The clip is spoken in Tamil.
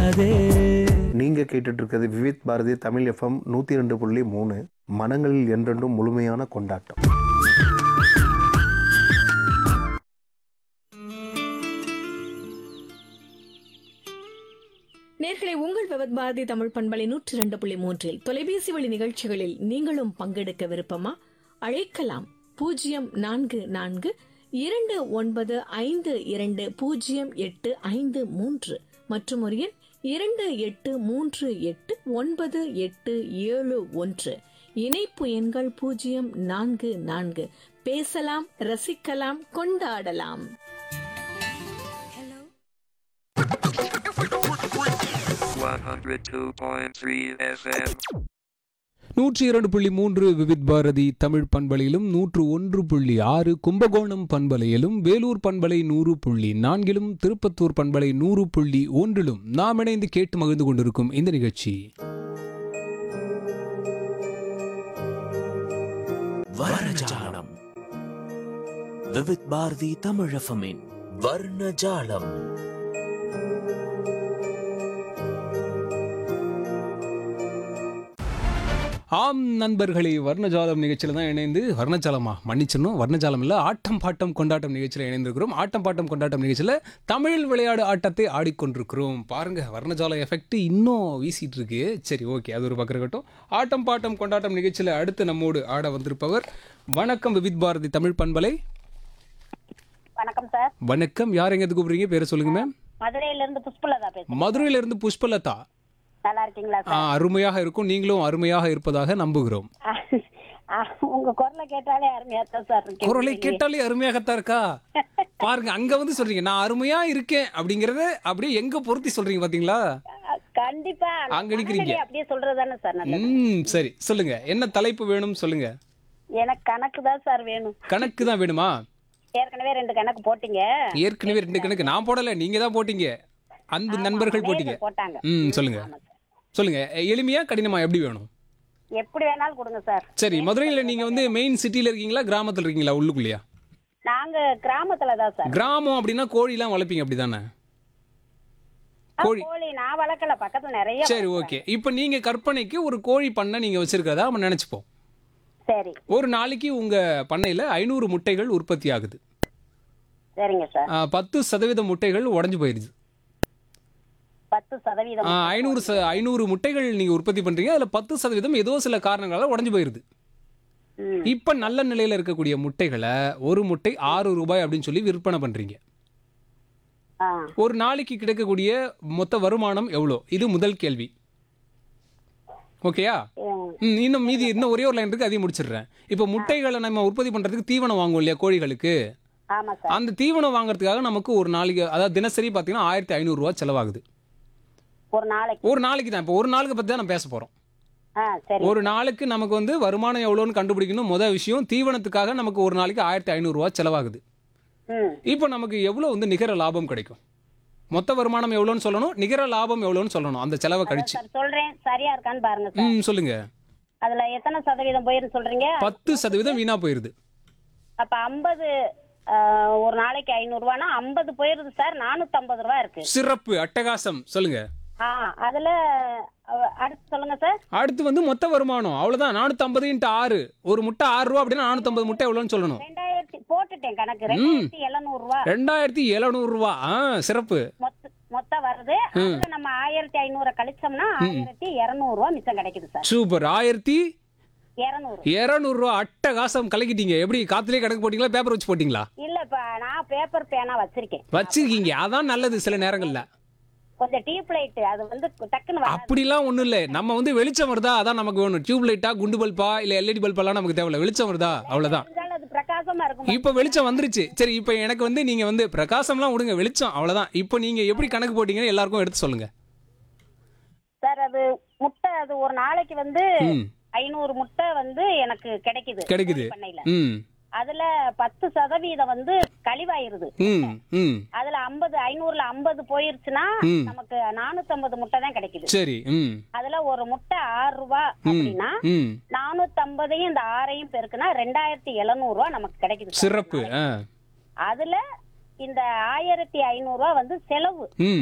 தீராதே நீங்க கேட்டுட்டு இருக்கிறது விவித் பாரதி தமிழ் எஃப்எம் நூத்தி ரெண்டு புள்ளி மூணு மனங்களில் என்றென்றும் முழுமையான கொண்டாட்டம் நேர்களை உங்கள் விவத் பாரதி தமிழ் பண்பலை நூற்றி இரண்டு புள்ளி மூன்றில் தொலைபேசி வழி நிகழ்ச்சிகளில் நீங்களும் பங்கெடுக்க விருப்பமா அழைக்கலாம் பூஜ்ஜியம் நான்கு நான்கு இரண்டு ஒன்பது ஐந்து இரண்டு பூஜ்ஜியம் எட்டு ஐந்து மூன்று மற்றும் ஒரு எண் இரண்டு எட்டு மூன்று எட்டு ஒன்பது எட்டு ஏழு ஒன்று இணைப்பு எண்கள் பூஜ்ஜியம் நான்கு நான்கு பேசலாம் ரசிக்கலாம் கொண்டாடலாம் 102.3 FM. நூற்றி இரண்டு புள்ளி மூன்று விவித் பாரதி தமிழ் பண்பலையிலும் நூற்று ஒன்று புள்ளி ஆறு கும்பகோணம் பண்பலையிலும் வேலூர் பண்பலை நூறு புள்ளி நான்கிலும் திருப்பத்தூர் பண்பலை நூறு புள்ளி ஒன்றிலும் நாம் இணைந்து கேட்டு மகிழ்ந்து கொண்டிருக்கும் இந்த நிகழ்ச்சி வர்ணஜாலம் விவித் பாரதி தமிழஃபமின் வர்ணஜாலம் ஆம் நண்பர்களே வர்ணஜாலம் நிகழ்ச்சியில் தான் இணைந்து வர்ணஜாலமா மன்னிச்சிடணும் வர்ணஜாலம் இல்லை ஆட்டம் பாட்டம் கொண்டாட்டம் நிகழ்ச்சியில் இணைந்திருக்கிறோம் ஆட்டம் பாட்டம் கொண்டாட்டம் நிகழ்ச்சியில் தமிழ் விளையாடு ஆட்டத்தை ஆடிக்கொண்டிருக்கிறோம் பாருங்க வர்ணஜால எஃபெக்ட் இன்னும் வீசிட்டு இருக்கு சரி ஓகே அது ஒரு பக்கம் இருக்கட்டும் ஆட்டம் பாட்டம் கொண்டாட்டம் நிகழ்ச்சியில் அடுத்து நம்மோடு ஆட வந்திருப்பவர் வணக்கம் விவித் பாரதி தமிழ் பண்பலை வணக்கம் சார் வணக்கம் யார் எங்க கூப்பிடுறீங்க பேரை சொல்லுங்க மேம் மதுரையில இருந்து புஷ்பலதா பேசுறேன் மதுரையில இருந்து புஷ்பலதா நல்லா இருக்கீங்களா ஆ, அருமையாக இருக்கும் நீங்களும் அருமையாக இருப்பதாக நம்புகிறோம் சார் ஆ, உங்க குரலை கேட்டாலே அருமையா தான் சார் இருக்கு குரலை கேட்டாலே அருமையாகத்தான் இருக்கா பாருங்க அங்க வந்து சொல்றீங்க நான் அருமையா இருக்கேன் அப்படிங்கறத அப்படியே எங்க பொருத்தி சொல்றீங்க பாத்தீங்களா கண்டிப்பா அங்க நிக்கிறீங்க. மனநிலை அப்படியே சொல்றதுதானே சார் நல்லது ம் சரி சொல்லுங்க என்ன தலைப்பு வேணும் சொல்லுங்க எனக்கு கணக்கு தான் சார் வேணும் கணக்கு தான் வேணுமா ஏற்கனவே ரெண்டு கணக்கு போட்டீங்க ஏற்கனவே ரெண்டு கணக்கு நான் போடல நீங்க தான் போட்டீங்க அந்த நண்பர்கள் போட்டீங்க நேயர்கள் போட்டாங்க ம் சொல்லுங்க ஆமா சார். சொல்லுங்க எளிமையா கடினமா எப்படி வேணும் எப்படி வேணாலும் கொடுங்க சார் சரி மதுரையில நீங்க வந்து மெயின் சிட்டில இருக்கீங்களா கிராமத்துல இருக்கீங்களா உள்ளுக்குள்ளேயா நாங்க கிராமத்துல தான் சார் கிராமம் அப்படின்னா கோழிலாம் வளர்ப்பீங்க அப்படிதானே ஆ, கோழி. கோழி நான் வளர்க்கல பக்கத்துல நிறைய சரி ஓகே இப்போ நீங்க கற்பனைக்கு ஒரு கோழி பண்ணை நீங்க வச்சிருக்கிறதா நம்ம நினைச்சுப்போம் சரி ஒரு நாளைக்கு உங்க பண்ணையில ஐநூறு முட்டைகள் உற்பத்தி ஆகுது சரிங்க சார் ஆ, பத்து சதவீத முட்டைகள் உடஞ்சு போயிருது பத்து சதவீதம் ஆ, ஐநூறு ச ஐநூறு முட்டைகள் நீங்க உற்பத்தி பண்றீங்க அதுல பத்து சதவீதம் ஏதோ சில காரணங்களால உடஞ்சு போயிருது ம். இப்ப நல்ல நிலையில இருக்கக்கூடிய முட்டைகளை ஒரு முட்டை ஆறு ரூபாய் அப்படின்னு சொல்லி விற்பனை பண்றீங்க ஆ ஒரு நாளைக்கு கிடைக்கக்கூடிய மொத்த வருமானம் எவ்வளோ இது முதல் கேள்வி ஓகேயா ம். ம், இன்னும் மீதி இன்னும் ஒரே ஒரு லைன் இருக்கு அதையும் முடிச்சிடுறேன் இப்போ முட்டைகளை நம்ம உற்பத்தி பண்றதுக்கு தீவனம் வாங்குவோம் இல்லையா கோழிகளுக்கு ஆமா சார் அந்த தீவனம் வாங்குறதுக்காக நமக்கு ஒரு நாளைக்கு அதாவது தினசரி பார்த்தீங்கன்னா ஆயிரத்தி ஐநூறுரூவா செலவாகுது ஒரு நாளைக்கு ஒரு நாளைக்கு தான் இப்போ ஒரு நாளுக்கு பற்றி தான் நம்ம பேச போகிறோம் ஆ சரி ஒரு நாளுக்கு நமக்கு வந்து வருமானம் எவ்வளோன்னு கண்டுபிடிக்கணும் முதல் விஷயம் தீவனத்துக்காக நமக்கு ஒரு நாளைக்கு ஆயிரத்தி ஐநூறுரூவா செலவாகுது ம் இப்போ நமக்கு எவ்வளோ வந்து நிகர லாபம் கிடைக்கும் மொத்த வருமானம் எவ்வளோன்னு சொல்லணும் நிகர லாபம் எவ்வளோன்னு சொல்லணும் அந்த செலவை கழிச்சு சார் சொல்றேன் சரியா இருக்கான்னு பாருங்க சார் ம் சொல்லுங்க அதுல எத்தனை சதவீதம் போயிருந்து சொல்றீங்க பத்து சதவீதம் வீணா போயிருது அப்ப ஐம்பது ஒரு நாளைக்கு ஐநூறு ரூபானா ஐம்பது போயிருது சார் நானூத்தி ஐம்பது ரூபா இருக்கு சிறப்பு அட்டகாசம் சொல்லுங்க ஆ அதுல அஹ், அடுத்து சொல்லுங்க சார் அடுத்து வந்து மொத்த வருமானம் அவ்வளவுதான் நானூத்தி ஐம்பது இன்ட்டு ஆறு ஒரு முட்டை ஆறு ரூபா அப்படின்னா நானூத்தி ஐம்பது முட்டை எவ்வளோன்னு சொல்லணும் ரெண்டாயிரத்தி போட்டுட்டேன் கணக்கு ரெண்டாயிரத்தி எழுநூறு ரூபா ரெண்டாயிரத்தி எழுநூறு ரூபா ஆ சிறப்பு மொத்த மொத்தம் வருது அதுல நம்ம ஆயிரத்தி ஐநூறு கழிச்சோம்னா ஆயிரத்தி இருநூறு ரூபா மிச்சம் கிடைக்குது சார் சூப்பர் ஆயிரத்தி இருநூறு இரநூறுவா அட்டகாசம் கலக்கிட்டீங்க எப்படி காத்துலயே கணக்கு போட்டீங்களா பேப்பர் வச்சு போட்டீங்களா இல்ல இப்ப நான் பேப்பர் பேனா வச்சிருக்கேன் வச்சிருக்கீங்க அதான் நல்லது சில நேரங்கள்ல கொஞ்சம் டீப் லைட் அது வந்து டக்குன்னு வராது. அப்படிலாம் ஒண்ணும் இல்ல நம்ம வந்து வெளிச்சம் வருதா அதான் நமக்கு வேணும் டியூப் லைட்டா குண்டு பல்பா இல்ல எல்இடி பல்பெல்லாம் நமக்கு தேவையில்ல வெளிச்சம் வருதா அவ்வளவுதான் இருந்தாலும் அது பிரகாசமா இருக்கும் இப்ப வெளிச்சம் வந்துருச்சு சரி இப்ப எனக்கு வந்து நீங்க வந்து பிரகாசம்லாம் விடுங்க வெளிச்சம் அவ்வளவுதான் இப்போ நீங்க எப்படி கணக்கு போட்டீங்கன்னு எல்லாருக்கும் எடுத்து சொல்லுங்க சார் அது முட்டை அது ஒரு நாளைக்கு வந்து ம் ஐநூறு முட்டை வந்து எனக்கு கிடைக்குது கிடைக்குது கோழி பண்ணையில ம் அதுல பத்து சதவீதம் வந்து கழிவாயிருது ம் ம் அதுல ஐம்பது ஐநூறுல ஐம்பது போயிருச்சுன்னா ம். நமக்கு நானூத்தி ஐம்பது முட்டை தான் கிடைக்குது சரி ம் அதுல ஒரு முட்டை ஆறு ரூபா அப்படின்னா ம் நானூத்தி ஐம்பதையும் இந்த ஆறையும் பெருக்குனா ரெண்டாயிரத்தி எழுநூறு ரூபா நமக்கு கிடைக்குது சார். சிறப்பு ஆ அதுல இந்த ஆயிரத்தி ஐநூறு ரூபா வந்து செலவு ம்